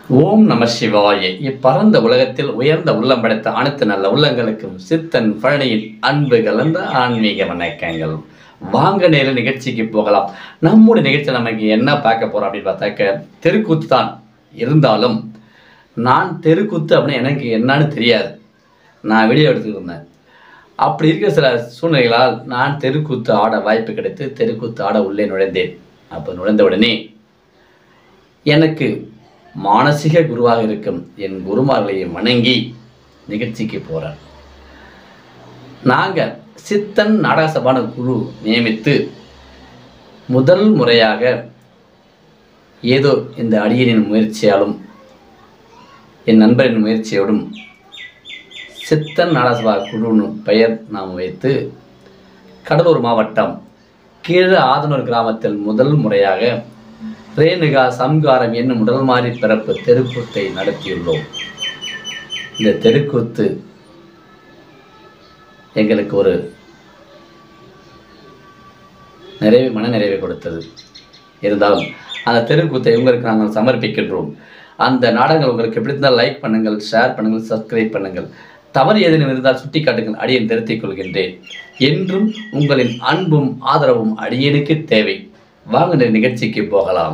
ஓம் நம சிவாய இப்பரந்த உலகத்தில் உயர்ந்த உள்ளம் படைத்த அனைத்து நல்ல உள்ளங்களுக்கும் சித்தன் பழனியின் அன்பு கலந்த ஆன்மீக வணக்கங்கள் வாங்க நேர நிகழ்ச்சிக்கு போகலாம் நம்முடைய நிகழ்ச்சியில் நமக்கு என்ன பார்க்க போறோம் அப்படின்னு பார்த்தாக்க தெருக்கூத்து தான் இருந்தாலும் நான் தெருக்கூத்து அப்படின்னு எனக்கு என்னன்னு தெரியாது நான் வீடியோ எடுத்துக்கிட்டு இருந்தேன் அப்படி இருக்கிற சில சூழ்நிலைகளால் நான் தெருக்கூத்து ஆட வாய்ப்பு கிடைத்து தெருக்கூத்து ஆட உள்ளே நுழைந்தேன் அப்போ நுழைந்த உடனே எனக்கு மானசீக குருவாக இருக்கும் என் குருமார்களை வணங்கி நிகழ்ச்சிக்கு போகிறேன் நாங்கள் சித்தன் நாடகசபான குழு நியமித்து முதல் முறையாக ஏதோ இந்த அடியனின் முயற்சியாலும் என் நண்பரின் முயற்சியோடும் சித்தன் நாடகசபா குழுன்னு பெயர் நாம் வைத்து கடலூர் மாவட்டம் கீழ ஆதனூர் கிராமத்தில் முதல் முறையாக ரேணுகா சம்காரம் என்னும் உடல் மாறி பிறப்பு தெருக்கூத்தை நடத்தியுள்ளோம் இந்த தெருக்கூத்து எங்களுக்கு ஒரு நிறைவு மன நிறைவை கொடுத்தது இருந்தாலும் அந்த தெருக்கூத்தை உங்களுக்கு நாங்கள் சமர்ப்பிக்கின்றோம் அந்த நாடகங்கள் உங்களுக்கு பிடித்தால் லைக் பண்ணுங்கள் ஷேர் பண்ணுங்கள் சப்ஸ்கிரைப் பண்ணுங்கள் தவறு ஏதேனும் இருந்தால் சுட்டி காட்டுங்கள் அடியேன் திருத்திக் கொள்கின்றேன் என்றும் உங்களின் அன்பும் ஆதரவும் அடியேனுக்கு தேவை வாங்க இந்த நிகழ்ச்சிக்கு போகலாம்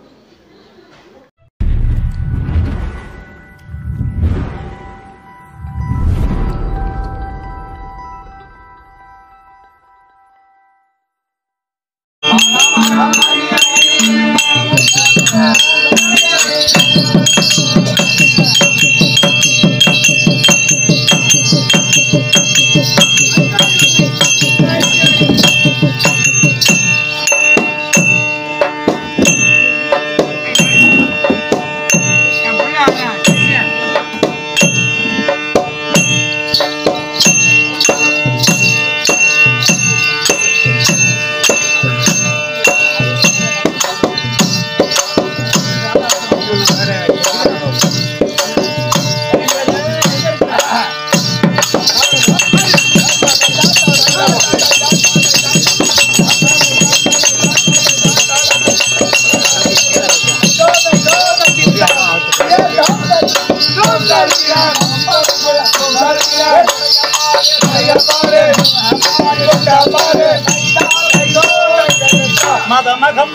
மதமகம்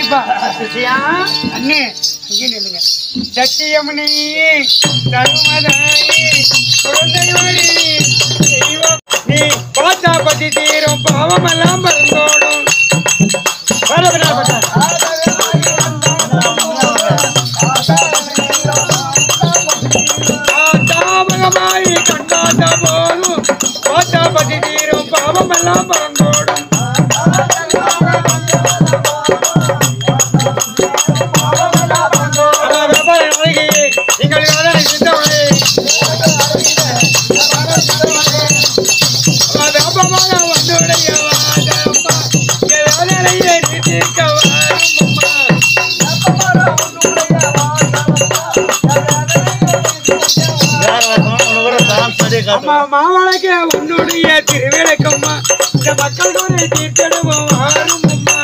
கண்டிப்பா சிசியா அண்ணே இங்கே நில்லுங்க சத்தியமணி தருமதாயி குழந்தையோடி தெய்வம் நீ பாத்தா பத்தி தீரும் பாவமெல்லாம் மறந்தோடும் வரவிடா தாமகமாய் கண்டாத போதும் பாத்தா பத்தி தீரும் பாவமெல்லாம் மறந்தோடும் நீங்கள் அதனை சித்தவனே அப்பமான வந்துடைய வாதம்மா வேதனையை தீர்க்க வரும் அம்மா அம்மா மாவளக்க உன்னுடைய திருவிளக்கம்மா இந்த மக்கள் குறை தீர்த்தடுவோம் ஆறும் அம்மா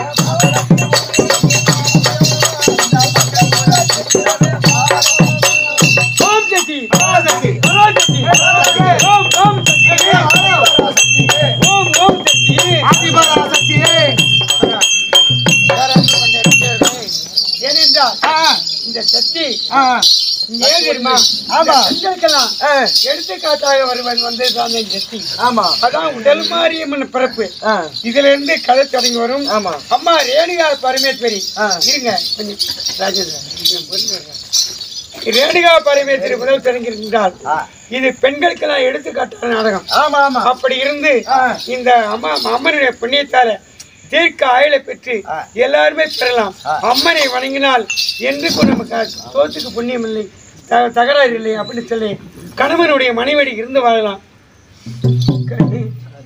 ஓம் சக்தி ஓம் சக்தி ஓம் ஓம் சக்தி ஓம் ஓம் சக்தி ஏனென்றால் இந்த சக்தி ஏன் தெரியுமா ஆமா பெண்களுக்கெல்லாம் எடுத்துக்காட்டாக வருவன் வந்து தான் இந்த சக்தி ஆமா அதான் உடல் மாரியம்மன் பிறப்பு ஆ. இதுல இருந்து கதை தொடங்கி வரும் ஆமா. அம்மா ரேணுகா பரமேஸ்வரி ஆ. இருங்க கொஞ்சம் ராஜேந்திரா, கொஞ்சம் பொறுங்க. ரேணுகா பரமேஸ்வரி முதல் தொடங்கியிருந்தால் இது பெண்களுக்கெல்லாம் எடுத்துக்காட்டான நாடகம் ஆமா ஆமா அப்படி இருந்து ஆ. இந்த அம்மா அம்மனுடைய புண்ணியத்தால தீர்க்க ஆயுளை பெற்று ஆ. எல்லாருமே பெறலாம் அம்மனை வணங்கினால் என்றுக்கும் நமக்கு தோத்துக்கு புண்ணியம் இல்லை த- தகராறு இல்லை அப்படின்னு சொல்லி கணவனுடைய மனைவடி இருந்து வாழலாம் கண்ணு.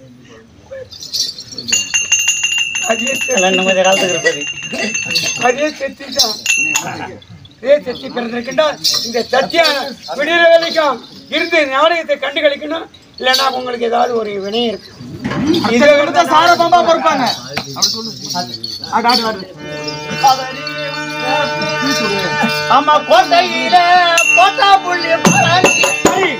அதே நிம்மதி காலத்துக்கு இருப்பது அதே சக்தி தான் அதே சக்தி பிறந்திருக்கின்றால் இந்த சத்தியான விடுதலை வரைக்கும் இருந்து நாடகத்தை கண்டு கழிக்கணும் இல்லைன்னா உங்களுக்கு ஏதாவது ஒரு வினை இருக்கு இதை விட சார பாம்பா பொறுப்பாங்க ஆடு, ஆடு, ஆடு. ஆமா கோட்டையில போட்டா புள்ளி மலரி.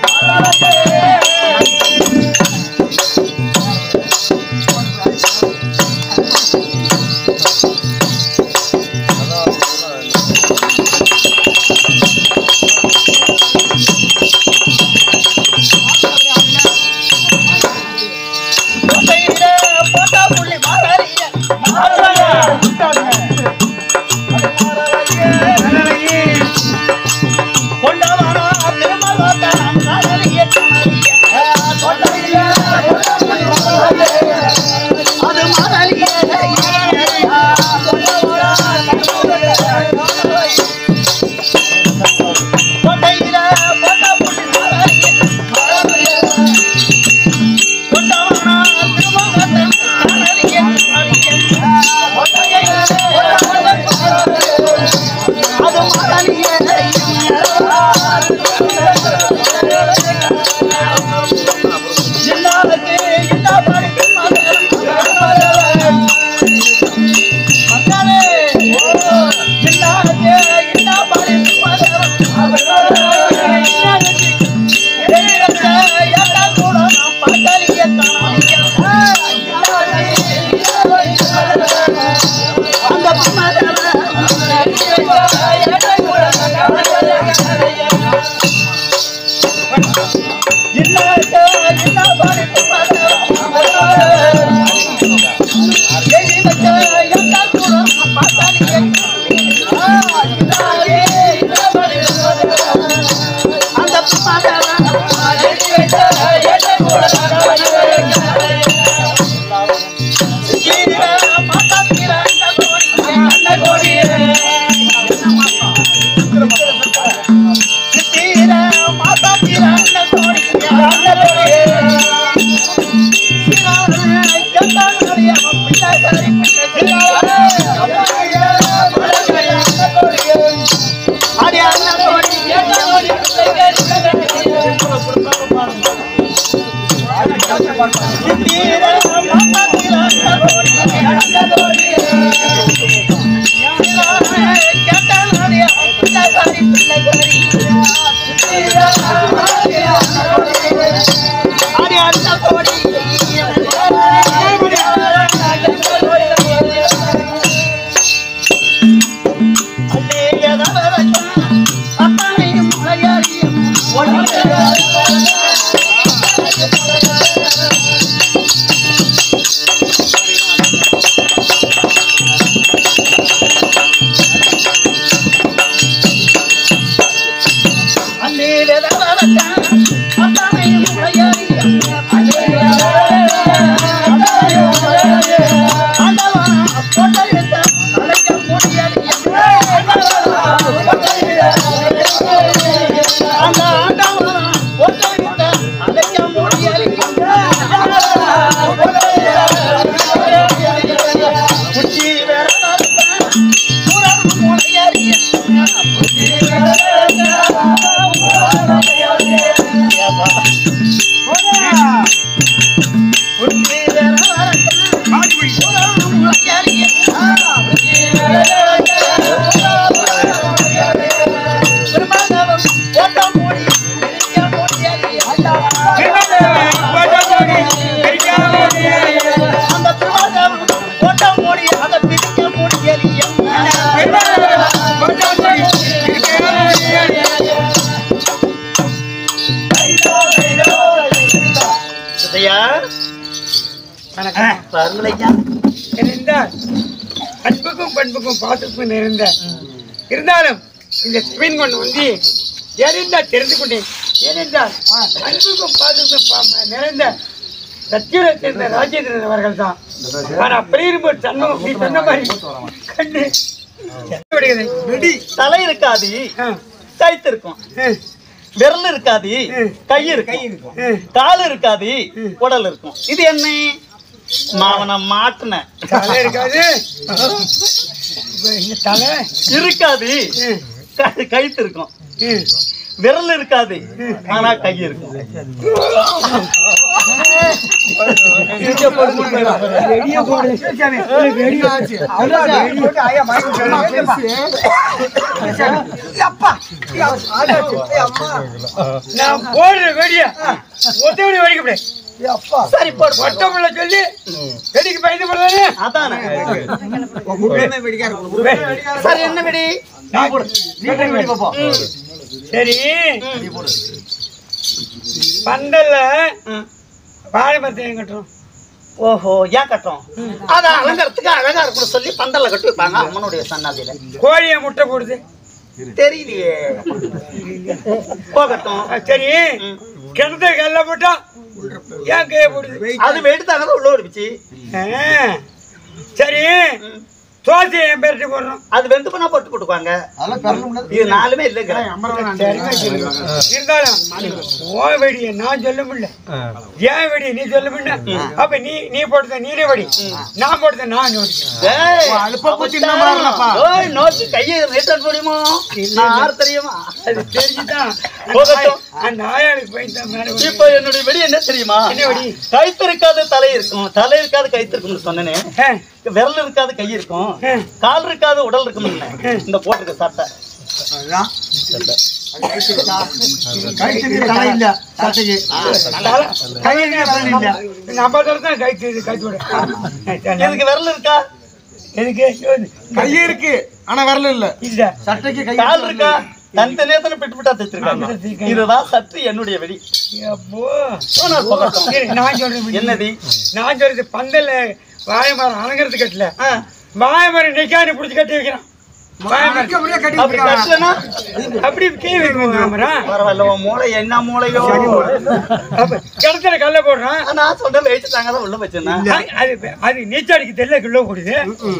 கோட்டையில போட்டா புள்ளி மலரிய. கொண்டவனா திருமலோத்தனம் கடலிய கமலிய. கோட்டையில போட்டா புள்ளி மலரிய. அது மலரிய. கோட்டையில போட்டா புள்ளி மலரிய. கொண்டவனா திருமலோத்தனம் கடலிய கமலிய. அது மலரிய. ஜில்லாவுக்கு எல்லா படிப்பும் மலரும். மக்களே, ஜில்லாவுக்கு எல்லா படிப்பும் மலரும். இடையிடத்தை எல்லாம் கூட நாம் பந்தலிய அந்த நிறைந்த அன்புக்கும் பண்புக்கும் பாசத்துக்கும் நிறைந்த இருந்தாலும் இந்த சிவன் கொண்டு வந்து ஏனென்றால் தெரிந்து கொண்டேன் ஏனென்றால் அன்புக்கும் பாசத்துக்கும் பா- நிறைந்த சத்தியுரை சேர்ந்த ராஜேந்திரன் அவர்கள் தான் நான் அப்படி இருக்கும்போது சண்முகம் நீ சொன்ன மாதிரி கண்டு விடுகிறது. தலை இருக்காது ஆ, கைத்து இருக்கும் ஆ, விரல் இருக்காது கை இருக்கும் ஆ. கால் இருக்காது உடல் இருக்கும் இது என்ன மாவன மாட்டுன தலை இருக்காது இப்ப இங்க தலை இருக்காது ம், கை- கைத்து இருக்கும் ம். விரல் இருக்காது ஆனா கை இருக்கும் வெடிய போடு. வெடிய ஆச்சு. அவ்வளவு வெடி போட்டு ஆயா மயக்கம் சொன்னா பேசு. நான் போடுற வெடிய ஒத்தவடி வெடிக்கப்படு சரி போடு போடு. ஒத்தவள சொல்லி வெடிக்கு பயந்து போடுறானே அதானே சரி என்ன வெடி சரி பந்தல்ல வாழை மரத்தை ஏன் கட்டுறோம் ஓஹோ ஏன் கட்டும் அத அலங்காரத்துக்கு அழகா இருக்கணும் சொல்லி பந்தல்ல கட்டி வைப்பாங்க அம்மனுடைய சன்னாதியில கோழியை முட்டை போடுது தெரியலையே போகட்டும் ஆ, சரி கிணத்துல கல்ல போட்டா ஏன் கைய போடுது அது வெடித்தாங்க உள்ள ஓடிச்சு ஆ, சரி தோசை ஏன் பெரட்டி போடுறோம் அது வெந்து பண்ணா போட்டு போட்டுக்குவாங்க இது நாலுமே இல்லைங்க இருந்தாலும் ஓ வெடிய நான் சொல்ல முடியல ஏன் வெடி நீ சொல்ல முடியல அப்ப நீ நீ போட்டத நீனே வெடி நான் போட்டத நான் யோசிக்கிறேன் ஏய், ஓய், நோக்கி கையை நீட்டல் முடியுமோ நான் யார் தெரியுமா அது தெரிஞ்சுதான் போகட்டும். அந்த ஆயாளுக்கு போயிட்டு மேல வந்து- இப்போ என்னுடைய வெடி என்ன தெரியுமா என்ன வெடி? கைத்து இருக்காது தலை இருக்கும் தலை இருக்காது கைத்து இருக்கும்னு சொன்னேனே ஆ, விரல் இருக்காது கை இருக்கும் ஆ. கால் இருக்காது உடல் இருக்கும் இந்த போட்டுக்க சட்டை தலை- கை என்ன நம்ம தலை தான் கை தெரியுது, கை தொட. இதுக்கு விரல் இருக்கா எதுக்கு கை இருக்கு ஆனா வரல இல்ல இல்ல சட்டைக்கு கை கால் இருக்கா தனித்தனியா தானே பிட்டு பிட்டா தைச்சிருக்காங்க இதுதான் சற்று என்னுடைய வெடி அப்போ போனால் போகட்டும். சரி, நான் சொல்றேன் விடு. என்னது நான் சொல்றது பந்தல்ல வாழை மரம் அலங்கிறது கட்டல ஆ, வாழை மரம் நிக்கானு பிடிச்சி கட்டி வைக்கிறான் வாழை மரம் அப்படி கட்டலனா அப்படி கீழே வைக்கணும் மரம் பரவாயில்ல உன் மூளை என்ன மூளையோ அப்ப கிணத்துல கல்ல போடுறான் நான் சொல்றேன் வச்சுட்டாங்க தான் உள்ள வச்சிருந்தேன் அது- அது அது நீச்சல் அடிக்க தெரியல கிலோ கொடுது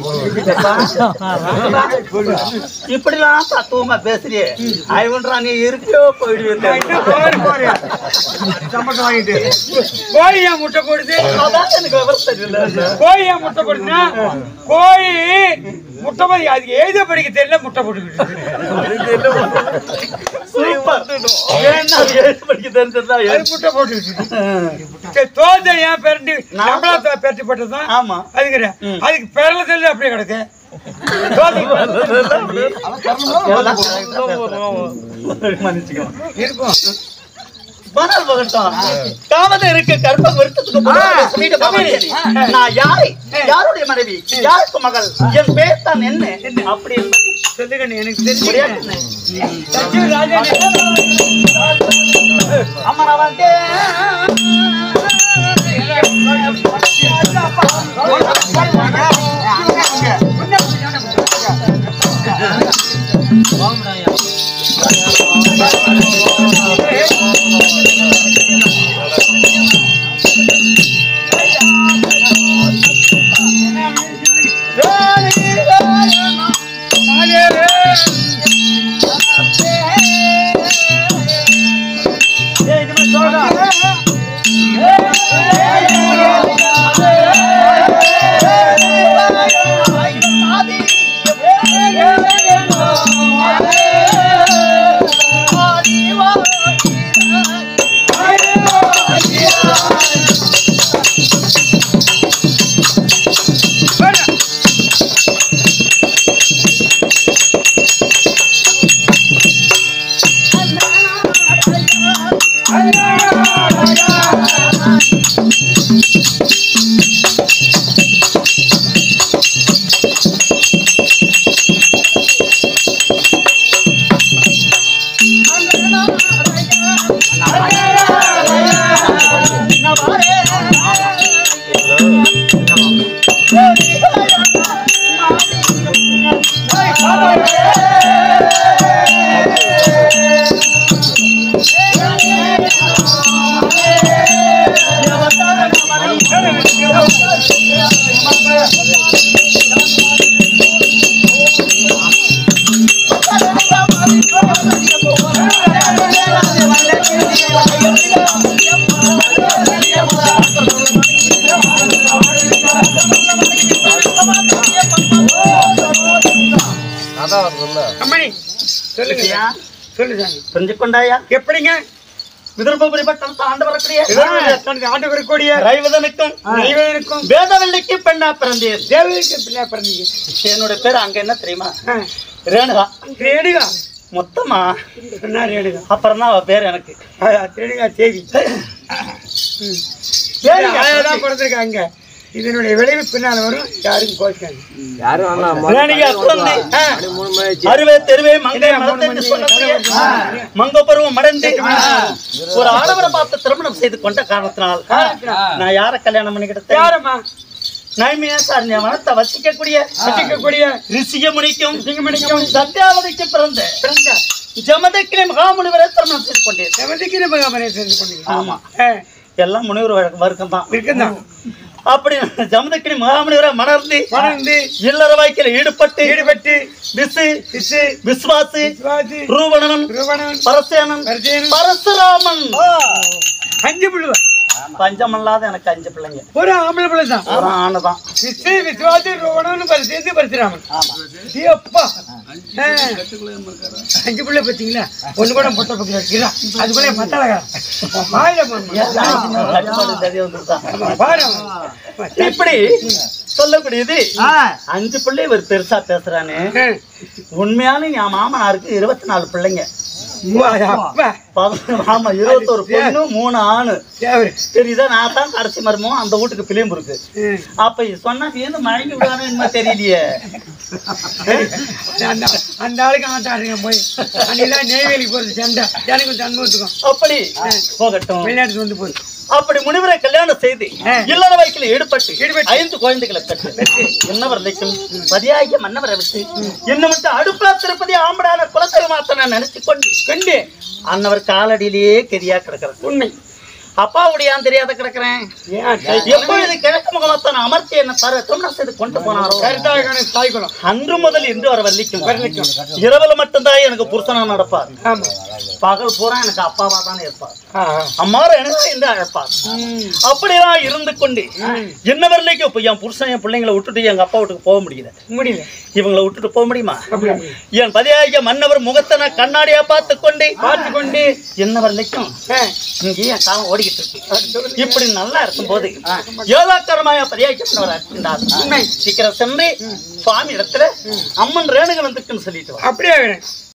இப்படிலாம் தத்துவமா பேசுறியே ஐவன்றா நீ இருக்கியோ போயிடுவே சம்பளம் வாங்கிட்டு கோழி ஏன் முட்டை போடுது அதான் எனக்கு விவரம் தெரியல கோழி ஏன் முட்டை போடுதுன்னா கோழி முட்டை போய் அதுக்கு எழுத படிக்க தெரியல முட்டை போட்டுக்கிட்டு இருக்கு. சூப்பர் ஏன்னா அது எழுத்து படிக்க தெரிஞ்சதா அது முட்டை போட்டுக்கிட்டு இருக்கு. சரி, தோசை ஏன் பெரட்டி நம்மளா தோ- பெரட்டி போட்டதுதான் ஆமா அதுக்கு அதுக்கு பெரல சொல்லி அப்படியே கிடக்கு தோசை மன்னிச்சுக்கோ இருக்கும் பனால் பகட்டும் காமத இருக்க கர்ப்ப விருத்தத்துக்கு முன்னாடி சொல்லிட்டு பகவானே, நான் யாரை யாருடைய மனைவி யாருக்கு மகள் என் பேர் தான் என்ன அப்படி என்பதை சொல்லுங்க எனக்கு தெரிஞ்சு முடியாது. சச்சிவ ராஜா அம்மா நான் வந்து ஏய், இனிமே சொல்றா. சொல்லுங்க ஐயா, சொல்லு சாமி புரிஞ்சு கொண்டாயா எப்படிங்க விதர்பபுரி பட்டம் ஆண்டு வரக்கூடிய தனது ஆண்டு வரக்கூடிய ரைவதனுக்கும் நெய்வேலிக்கும் வேதவல்லிக்கு பெண்ணா பிறந்தேன் தேவதைக்கு பிள்ளை பிறந்தீங்க என்னோட பேர் அங்க என்ன தெரியுமா ஆ, ரேணுகா ரேணுகா மொத்தமா சொன்னா ரேணுகா அப்புறம் தான் அவ பேர் எனக்கு ஆ, ரேணுகா தேவி ரேணுகா தான் பிறந்திருக்காங்க இதனுடைய விளைவு பின்னால வரும் யாரும் கோச்சிக்காங்க ரேணுகா குழந்தை அறுவே தெருவே மங்கை மலர்ந்தென்று சொல்லக்கூடிய மங்க பருவம் அடைந்து ஒரு ஆடவரை பார்த்து திருமணம் செய்து கொண்ட காரணத்தினால் நான் யார கல்யாணம் பண்ணிக்கிட்டேன் யாரம்மா நைமியா சார் வனத்தை வசிக்கக்கூடிய வசிக்கக்கூடிய ரிஷிக முனிக்கும் சிங்கமணிக்கும் சத்யாவதிக்கு பிறந்த பிறந்த ஜமதக்கினை மகாமுனிவரை திருமணம் செய்து கொண்டேன் செவந்திக்கு மகாமனை சேர்ந்து கொண்டீங்க ஆமா ஆ, எல்லாம் முனிவர் வர்க்கம் தான் இருக்குதான் அப்படி ஜமதக்கினி மகாமுனிவரை மணர்ந்து வளர்ந்து இல்லற வாய்க்கில் ஈடுபட்டு ஈடுபட்டு விசு விசு விஸ்வாசு சிவாஜி ரூபணன் திருவணன் பரசேனன் பரதேனன் பரசுராமன் அஞ்சு பிள்ளைவ பஞ்சமல்லாத எனக்கு அஞ்சு பிள்ளைங்க ஒரு ஆம்பளை பிள்ளை தான் ஒரு ஆணுதான் விசு விஸ்வாஜி ரோவணன் பரிசேந்து பரிசுராமன் ஏ அப்பா ஆ. அஞ்சு பிள்ளை பார்த்தீங்களா ஒண்ணு கூட பொட்டை பக்கம் வைக்கிறா அதுக்குள்ளே மத்தாளகா வாயில கட்டுப்பாடு தெரிய வந்துருதான். பாரு இப்படி சொல்லக்கூடியது அஞ்சு பிள்ளை இவர் பெருசா பேசுறானே உண்மையான என் மாமனாருக்கு இருபத்தி நாலு பிள்ளைங்க அப்பா பதினொரு- ஆமா இருபத்தொரு பொண்ணு மூணு ஆணு தேவரு தெரியுதா நான் தான் கடைசி மருமம் அந்த வீட்டுக்கு பிள்ளையும் இருக்கு அப்ப இது சொன்னா ஏன்னு மயங்கி விடானு என்ன தெரியலையே அந்த அந்த ஆளுக்கு ஆட்டாடுங்க போய் அன்னைக்கு நெய்வேலிக்கு போறது சண்டை எனக்கு தன்மத்துக்கும் அப்படி போகட்டும் வெளிநாட்டுக்கு வந்து போகுது அப்படி முனிவரை கல்யாணம் செய்து இல்லற வயக்கில் ஈடுபட்டு ஈடுபட்டு. ஐந்து குழந்தைகளை பெற்று என்னவர் லைக்கும் பதியாகிய மன்னவரை விட்டு என்ன மட்டும் அடுப்புல திருப்பதி ஆம்படான குலத்தை மாத்த நான் நினைச்சு கொண்டு கண்டு அன்னவர் காலடியிலேயே கெதியா கிடக்கிறது உண்மை அப்பாவுடையான் தெரியாத கிடக்குறேன் ஏன் எப்பொழுது கிழக்கு முகமத்தான் அமர்த்தி என்ன தர திருமணம் செய்து கொண்டு போனாரோ கருத்தாக தாய்க்குளம் அன்று முதல் இன்று வர வள்ளிக்கும் இரவுல மட்டும்தான் எனக்கு புருஷனா நடப்பார் ஆமா பகல் பூரா எனக்கு அப்பாவா தானே இருப்பார் ஆ, ஆ. அம்மார எனக்கு என்று அழைப்பார் அப்படியெல்லாம் இருந்து கொண்டு என்ன வரலைக்கும் இப்ப என் புருஷன் என் பிள்ளைங்களை விட்டுட்டு எங்க அப்பா வீட்டுக்கு போக முடியல முடியல இவங்களை விட்டுட்டு போக முடியுமா என் பதியாகிய மன்னவர் முகத்தை நான் கண்ணாடியா பார்த்து கொண்டு பார்த்து கொண்டு என்ன வரலைக்கும் ஆ, இங்கே என் காலம் ஓடிக்கிட்டு இருக்கு இப்படி நல்லா இருக்கும்போது ஏழாக்கரமாய பதியாகிய இருந்தார் உண்மை சீக்கிரம் சென்று சுவாமி இடத்துல அம்மன் ரேணுகன் வந்துக்குன்னு சொல்லிட்டு வா. அப்படியே ஆகிறேன்